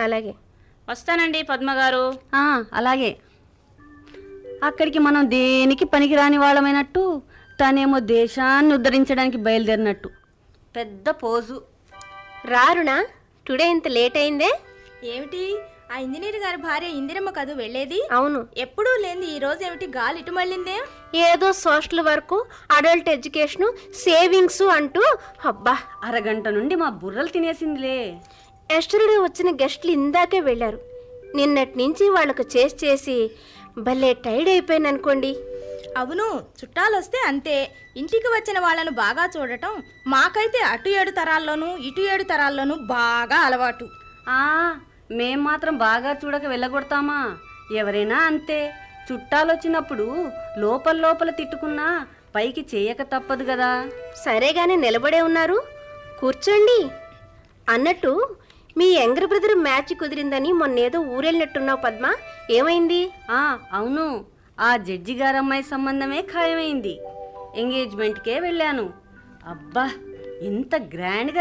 అలాగే వస్తానండి పద్మగారు ఆ, అలాగే అక్కడికి మనం దేనికి పనికిరాని వాళ్ళమైనట్టు తనేమో దేశాన్ని ఉద్ధరించడానికి బయలుదేరినట్టు పెద్ద పోజు రారునా టుడే ఇంత లేట్ అయిందే ఏమిటి ఆ ఇంజనీర్ గారి భార్య ఇందిరమ్మ కదూ వెళ్ళేది అవును ఎప్పుడూ లేని ఈ రోజు ఏమిటి గాలి ఇటు మళ్ళిందే ఏదో social work adult education savings అంటూ అబ్బా అరగంట నుండి మా బుర్రలు తినేసిందిలే ఎస్టర్డే వచ్చిన గెస్ట్లు ఇందాకే వెళ్ళారు నిన్నటి నుంచి వాళ్ళకు చేసి చేసి భలే టైర్డ్ అయిపోయాను అనుకోండి అవును చుట్టాలు వస్తే అంతే ఇంటికి వచ్చిన వాళ్ళను బాగా చూడటం మాకైతే అటు ఏడు తరాల్లోనూ ఇటు ఏడు తరాల్లోనూ బాగా అలవాటు ఆ మేం మాత్రం బాగా చూడక వెళ్ళగొడతామా ఎవరైనా అంతే చుట్టాలొచ్చినప్పుడు లోపల లోపల తిట్టుకున్నా పైకి చేయక తప్పదు కదా సరేగానే నిలబడే ఉన్నారు కూర్చోండి అన్నట్టు మీ యంగర్ బ్రదర్ మ్యాచ్ కుదిరిందని మొన్నేదో ఊరెళ్ళినట్టున్నావు పద్మ ఏమైంది ఆ అవును ఆ జడ్జి గారమ్మాయి సంబంధమే ఖాయమైంది ఎంగేజ్మెంట్కే వెళ్ళాను అబ్బా ఎంత గ్రాండ్గా